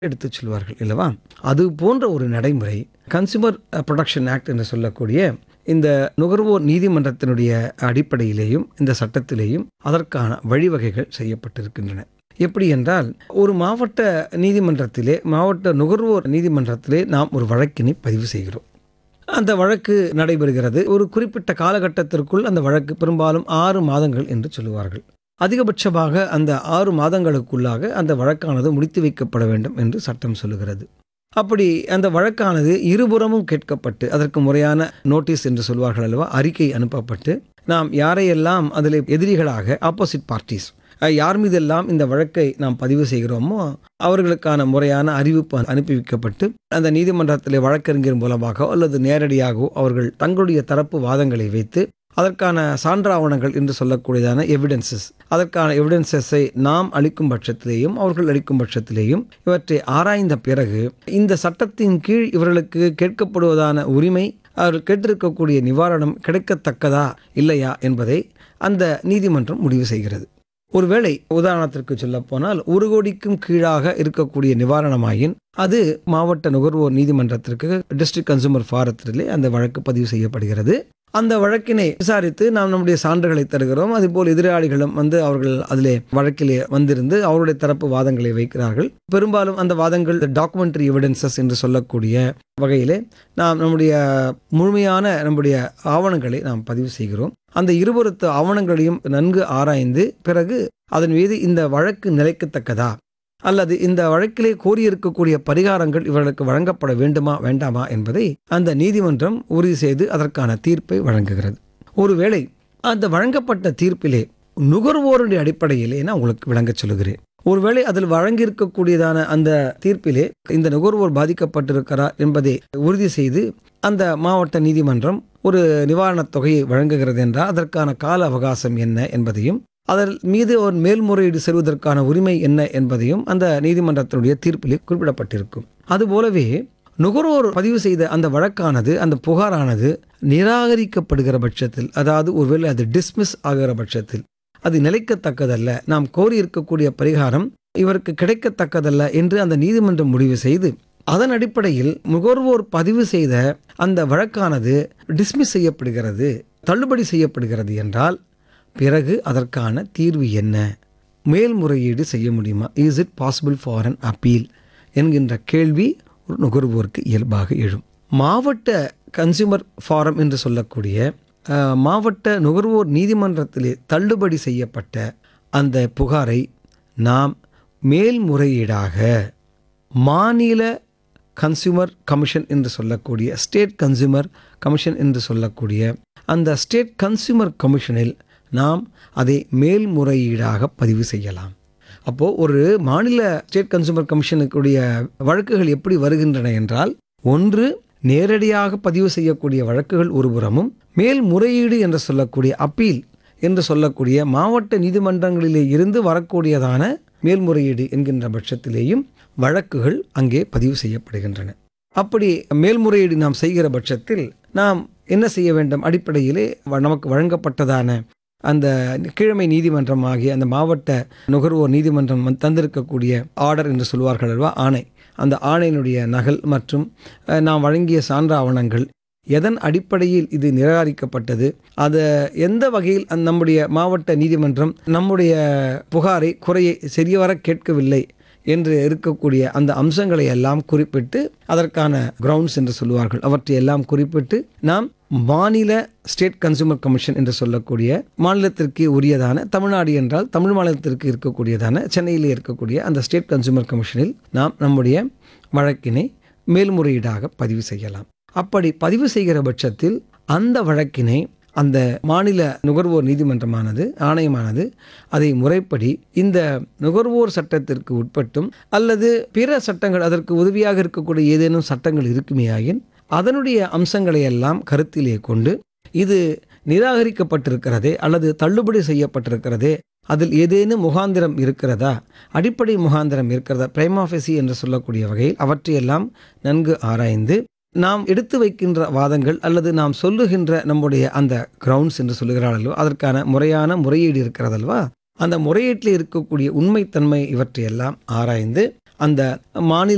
எடுத்துச் சொல்வார்கள் இல்லவா அது போன்ற ஒரு நடைமுறை கன்சியூமர் ப்ரொடக்ஷன் ஆக்ட் என்று சொல்லக்கூடிய இந்த நுகர்வோர் நீதிமன்றத்தினுடைய அடிப்படையிலேயும் இந்த சட்டத்திலேயும் அதற்கான வழிவகைகள் செய்யப்பட்டிருக்கின்றன எப்படி என்றால் ஒரு மாவட்ட நீதிமன்றத்திலே மாவட்ட நுகர்வோர் நீதிமன்றத்திலே நாம் ஒரு வழக்கினை பதிவு செய்கிறோம் அந்த வழக்கு நடைபெறுகிறது ஒரு குறிப்பிட்ட காலகட்டத்திற்குள் அந்த வழக்கு பெரும்பாலும் ஆறு மாதங்கள் என்று சொல்லுவார்கள் அதிகபட்சமாக அந்த ஆறு மாதங்களுக்குள்ளாக அந்த வழக்கானது முடித்து வைக்கப்பட வேண்டும் என்று சட்டம் சொல்லுகிறது அப்படி அந்த வழக்கானது இருபுறமும் கேட்கப்பட்டு அதற்கு முறையான நோட்டீஸ் என்று சொல்வார்கள் அல்லவா அறிக்கை அனுப்பப்பட்டு நாம் யாரையெல்லாம் அதில் எதிரிகளாக ஆப்போசிட் பார்ட்டிஸ் யார் மீதெல்லாம் இந்த வழக்கை நாம் பதிவு செய்கிறோமோ அவர்களுக்கான முறையான அறிவிப்பு அனுப்பி வைக்கப்பட்டு அந்த நீதிமன்றத்தில் வழக்கறிஞர் மூலமாக அல்லது நேரடியாகவோ அவர்கள் தங்களுடைய தரப்பு வாதங்களை வைத்து அதற்கான சான்றாவணங்கள் என்று சொல்லக்கூடியதான எவிடன்சஸ் அதற்கான எவிடன்சஸை நாம் அளிக்கும் பட்சத்திலேயும் அவர்கள் அளிக்கும் பட்சத்திலேயும் இவற்றை ஆராய்ந்த பிறகு இந்த சட்டத்தின் கீழ் இவர்களுக்கு கேட்கப்படுவதான உரிமை அவர்கள் கேட்டிருக்கக்கூடிய நிவாரணம் கிடைக்கத்தக்கதா இல்லையா என்பதை அந்த நீதிமன்றம் முடிவு செய்கிறது ஒருவேளை உதாரணத்திற்கு சொல்ல போனால் ஒரு கோடிக்கும் கீழாக இருக்கக்கூடிய நிவாரணமாயின் அது மாவட்ட நுகர்வோர் நீதிமன்றத்திற்கு டிஸ்ட்ரிக்ட் கன்சூமர் ஃபாரத்திலே அந்த வழக்கு பதிவு செய்யப்படுகிறது அந்த வழக்கினை விசாரித்து நாம் நம்முடைய சான்றுகளை தருகிறோம் அதுபோல் எதிராளிகளும் வந்து அவர்கள் அதிலே வழக்கிலே வந்திருந்து அவருடைய தரப்பு வாதங்களை வைக்கிறார்கள் பெரும்பாலும் அந்த வாதங்கள் டாக்குமெண்ட்ரி எவிடன்சஸ் என்று சொல்லக்கூடிய வகையிலே நாம் நம்முடைய முழுமையான நம்முடைய ஆவணங்களை நாம் பதிவு செய்கிறோம் அந்த இருபுறத்து ஆவணங்களையும் நன்கு ஆராய்ந்து பிறகு அதன் மீது இந்த வழக்கு நிலைக்கத்தக்கதா அல்லது இந்த வழக்கிலே கோரியிருக்கக்கூடிய பரிகாரங்கள் இவர்களுக்கு வழங்கப்பட வேண்டுமா வேண்டாமா என்பதை அந்த நீதிமன்றம் உறுதி செய்து அதற்கான தீர்ப்பை வழங்குகிறது ஒருவேளை அந்த வழங்கப்பட்ட தீர்ப்பிலே நுகர்வோருடைய அடிப்படையிலே நான் உங்களுக்கு விளங்கச் சொல்லுகிறேன் ஒருவேளை அதில் வழங்கியிருக்கக்கூடியதான அந்த தீர்ப்பிலே இந்த நுகர்வோர் பாதிக்கப்பட்டிருக்கிறார் என்பதை உறுதி செய்து அந்த மாவட்ட நீதிமன்றம் ஒரு நிவாரணத் தொகையை வழங்குகிறது என்றால் அதற்கான கால அவகாசம் என்ன என்பதையும் அதன் மீது ஒரு மேல்முறையீடு செல்வதற்கான உரிமை என்ன என்பதையும் அந்த நீதிமன்றத்தினுடைய தீர்ப்பிலே குறிப்பிடப்பட்டிருக்கும் அதுபோலவே நுகர்வோர் பதிவு செய்த அந்த வழக்கானது அந்த புகாரானது நிராகரிக்கப்படுகிற பட்சத்தில் அதாவது ஒருவேளை அது டிஸ்மிஸ் ஆகிற பட்சத்தில் அது நிலைக்கத்தக்கதல்ல நாம் கோரியிருக்கக்கூடிய பரிகாரம் இவருக்கு கிடைக்கத்தக்கதல்ல என்று அந்த நீதிமன்றம் முடிவு செய்து அதன் அடிப்படையில் நுகர்வோர் பதிவு செய்த அந்த வழக்கானது டிஸ்மிஸ் செய்யப்படுகிறது தள்ளுபடி செய்யப்படுகிறது என்றால் பிறகு அதற்கான தீர்வு என்ன மேல்முறையீடு செய்ய முடியுமா is it possible for an appeal என்கின்ற கேள்வி ஒரு நுகர்வோருக்கு இயல்பாக எழும் மாவட்ட கன்சியூமர் ஃபாரம் என்று சொல்லக்கூடிய மாவட்ட நுகர்வோர் நீதிமன்றத்திலே தள்ளுபடி செய்யப்பட்ட அந்த புகாரை நாம் மேல்முறையீடாக மாநில கன்சியூமர் கமிஷன் என்று சொல்லக்கூடிய ஸ்டேட் கன்சியூமர் கமிஷன் என்று சொல்லக்கூடிய அந்த ஸ்டேட் கன்சியூமர் கமிஷனில் நாம் அதை மேல்முறையீடாக பதிவு செய்யலாம் அப்போது ஒரு மாநில ஸ்டேட் கன்சூமர் கமிஷனுக்குடைய வழக்குகள் எப்படி வருகின்றன என்றால் ஒன்று நேரடியாக பதிவு செய்யக்கூடிய வழக்குகள் ஒருபுறமும் மேல்முறையீடு என்று சொல்லக்கூடிய அப்பீல் என்று சொல்லக்கூடிய மாவட்ட நீதிமன்றங்களிலே இருந்து வரக்கூடியதான மேல்முறையீடு என்கின்ற பட்சத்திலேயும் வழக்குகள் அங்கே பதிவு செய்யப்படுகின்றன அப்படி மேல்முறையீடு நாம் செய்கிற பட்சத்தில் நாம் என்ன செய்ய வேண்டும் அடிப்படையிலே நமக்கு வழங்கப்பட்டதான அந்த கீழமை நீதிமன்றம் ஆகிய அந்த மாவட்ட நுகர்வோர் நீதிமன்றம் தந்திருக்கக்கூடிய ஆர்டர் என்று சொல்வார்கள் அல்லவா ஆணை அந்த ஆணையினுடைய நகல் மற்றும் நாம் வழங்கிய சான்ற ஆவணங்கள் எதன் அடிப்படையில் இது நிராகரிக்கப்பட்டது அதை எந்த வகையில் நம்முடைய மாவட்ட நீதிமன்றம் நம்முடைய புகாரை குறையை சரியவர கேட்கவில்லை என்று இருக்கக்கூடிய அந்த அம்சங்களை எல்லாம் குறிப்பிட்டு அதற்கான கிரவுண்ட்ஸ் என்று சொல்லுவார்கள் அவற்றை எல்லாம் குறிப்பிட்டு நாம் மாநில ஸ்டேட் கன்சூமர் கமிஷன் என்று சொல்லக்கூடிய மாநிலத்திற்கு உரியதான தமிழ்நாடு என்றால் தமிழ் மாநிலத்திற்கு இருக்கக்கூடியதான சென்னையிலே இருக்கக்கூடிய அந்த ஸ்டேட் கன்சூமர் கமிஷனில் நாம் நம்முடைய வழக்கினை மேல்முறையீடாக பதிவு செய்யலாம் அப்படி பதிவு செய்கிற பட்சத்தில் அந்த வழக்கினை அந்த மாநில நுகர்வோர் நீதிமன்றமானது ஆணையமானது அதை முறைப்படி இந்த நுகர்வோர் சட்டத்திற்கு உட்பட்டும் அல்லது பிற சட்டங்கள் அதற்கு உதவியாக இருக்கக்கூடிய ஏதேனும் சட்டங்கள் இருக்குமேயாயின் அதனுடைய அம்சங்களை எல்லாம் கருத்திலே கொண்டு இது நிராகரிக்கப்பட்டிருக்கிறதே அல்லது தள்ளுபடி செய்யப்பட்டிருக்கிறதே அதில் ஏதேனும் முகாந்திரம் இருக்கிறதா அடிப்படை முகாந்திரம் இருக்கிறதா பிரைமாஃபெசி என்று சொல்லக்கூடிய வகையில் அவற்றையெல்லாம் நன்கு ஆராய்ந்து நாம் எடுத்து வைக்கின்ற வாதங்கள் அல்லது நாம் சொல்லுகின்ற நம்முடைய அந்த கிரவுண்ட்ஸ் என்று சொல்லுகிறார்களோ அதற்கான முறையான முறையீடு இருக்கிறதல்வா அந்த முறையீட்டில் இருக்கக்கூடிய உண்மைத்தன்மை இவற்றையெல்லாம் ஆராய்ந்து அந்த மாநில